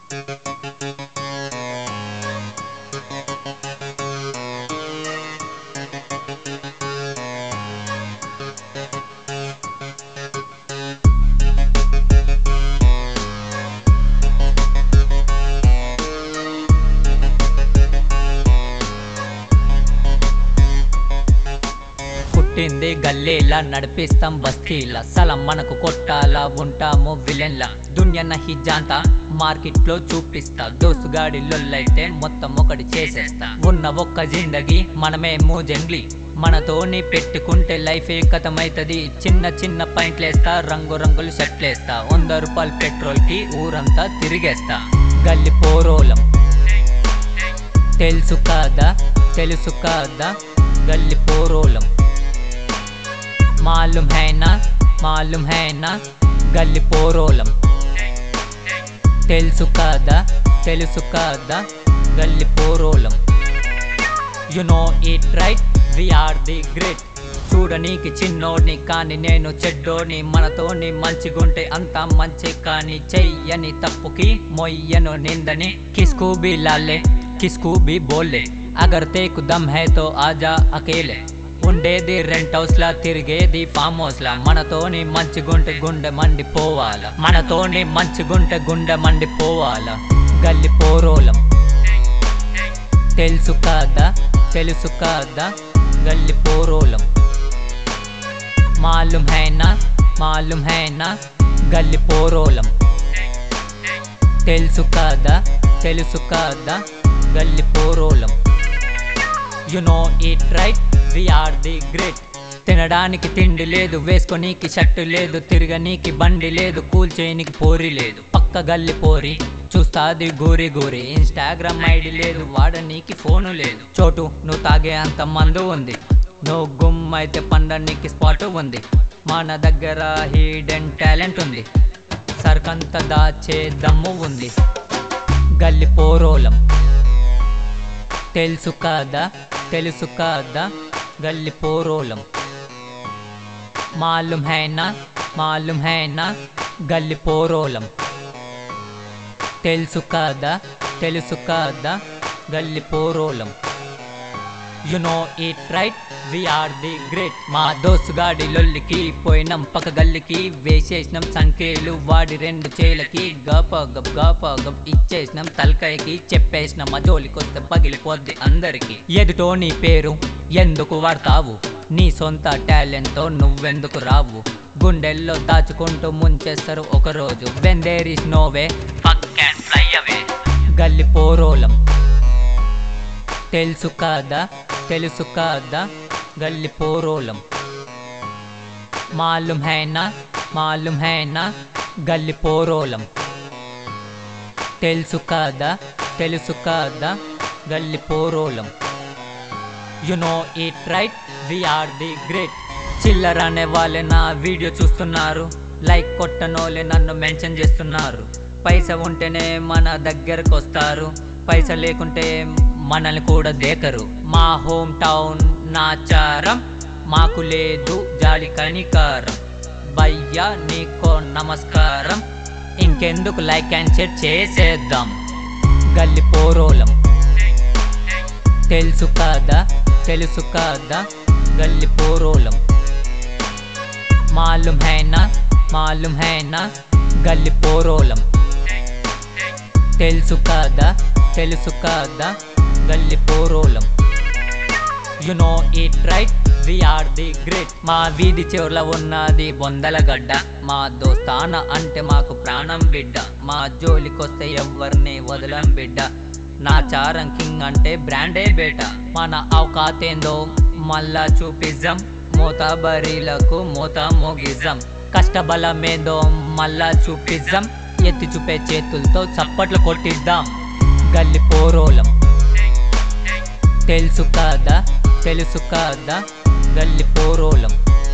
పుట్టింది గల్లీలా నడిపిస్తాం బస్తీలా సలం మనకు కొట్టాలా ఉంటాము విలన్లా దున్యన్న హిజాంతా మార్కెట్ లో చూపిస్తా దోసుగాడి లొల్లైతే మొత్తం ఒకటి చేసేస్తా ఉన్న ఒక్క జిందగీ మనమే మూజంగ్లీ మనతోని పెట్టుకుంటే లైఫ్ ఏ కథమైతది చిన్న చిన్న పాయింట్లేస్తా రంగు రంగులు షర్ట్లేస్తా వంద రూపాయలు పెట్రోల్ కి ఊరంతా తిరిగేస్తా గల్లి పోరోలం తెలుసు కాదా తెలుసు కాదా గల్లి పోరోలం మాలూమ్ है ना మాలూమ్ है ना గల్లి పోరోలం తెలుసు కాదా తెలుసు కాదా గల్లి పోరోలం you know it right we are the great చూడనీకి చిన్నోడిని కానీ నేను చెడ్డోని మనతోని మంచిగుంటే అంతా మంచి కానీ చెయ్యని తప్పుకి మొయ్యను నిందని కిస్కు బి లాలే కిస్కు బి బోలే అగర్ తేకు దమ్ హై తో ఆజా అకేలే ఉండేది రెంట్ హౌస్ లా తిరిగేది ఫామ్ హౌస్ లా మనతోని మంచిగుంటే గుండె మండిపోవాల మనతోని మంచిగుంటే గుండె మండిపోవాల గల్లి పోరోలం తెలుసు కాదా తెలుసు కాదా గల్లి పోరోలం మాలూమ్ है ना మాలూమ్ है ना గల్లి పోరోలం తెలుసు కాదా తెలుసు కాదా గల్లి పోరోలం you know it right we are the great తినడానికి తిండి లేదు వేసుకోనీకి షర్టు లేదు తిరగనీకి బండి లేదు కూల్చేయనికి పోరి లేదు పక్క గల్లి పోరి చూస్తాది గోరి గోరి ఇన్స్టాగ్రామ్ ఐడి లేదు వాడనీకి ఫోను లేదు చోటు నువ్వు తాగే అంత మందు ఉంది నువ్వు గుమ్ అయితే పండనీకి స్పాట్ ఉంది మన దగ్గర హిడెన్ టాలెంట్ ఉంది సర్కంత దాచే దమ్ము ఉంది గల్లి పోరోలం తెలుసు కాదా తెలుసు కాదా గల్లి పోరోలం మాలూమ్ है ना మాలూమ్ है ना గల్లి పోరోలం తెలుసు కాదా తెలుసు కాదా గల్లి పోరోలం you know it right we are the great మా దోసుగాడి లొల్లికి పోయినాం పక్క గల్లికి వేసేసినాం సంఖ్యలు వాడి రెండు చేలకి గప గప్ గప గప్ ఇచ్చేసినాం తలకాయకి చెప్పేసినాం మా జోలికొస్తే పగిలిపోద్ది అందరికి ఎదుటో నీ పేరు ఎందుకు వాడతావు నీ సొంత టాలెంట్తో నువ్వెందుకు రావు గుండెల్లో దాచుకుంటూ ముంచేస్తారు ఒకరోజు when there is no way fly away గల్లి పోరోలం తెలుసు కాదా తెలుసు కాదా గల్లి పోరోలం మాలూమ్ है ना మాలూమ్ है ना గల్లి పోరోలం తెలుసు కాదా తెలుసు కాదా గల్లి పోరోలం you know it right we are the great చిల్లర అనే వాళ్ళే నా వీడియో చూస్తున్నారు లైక్ కొట్టనోలే నన్ను మెన్షన్ చేస్తున్నారు పైస ఉంటేనే మన దగ్గరకు వస్తారు పైస లేకుంటే మనల్ని కూడా దేకరు మా హోమ్ టౌన్ నాచారం మాకు లేదు జాలి కనికారం భయ్యా నీకో నమస్కారం ఇంకెందుకు లైక్ అండ్ షేర్ చేసేద్దాం గల్లి పోరోలం తెలుసు కాదా తెలుసు కాదా గల్లి పోరోలం మాలూమ్ है ना మాలూమ్ है ना గల్లి పోరోలం తెలుసు కాదా తెలుసు కాదా గల్లి పోరోలం you know it right we are the great మా వీధి చివరలో ఉన్నది బొందల గడ్డ మా దోస్తాన అంటే మాకు ప్రాణం బిడ్డ మా జోలికొస్తే ఎవరిని వదలం బిడ్డ నా చారం కింగ్ అంటే బ్రాండే బేట మన అవకాతేందో మళ్ళా చూపిజం మోతాబరీలకు మోత మోగిజం కష్టబలమేదో మళ్ళా చూపిజం ఎత్తి చూపే చేతులతో చప్పట్లు కొట్టిద్దాం గల్లి పోరోలం తెలుసు కాదా తెలుసు కాదా గల్లి పోరోలం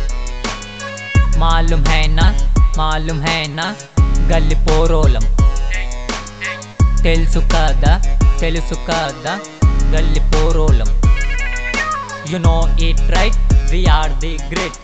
మాలూమ్ है ना మాలూమ్ है ना గల్లి పోరోలం తెలుసు కాదా తెలుసు కాదా గల్లి పోరోలం you know it right we are the great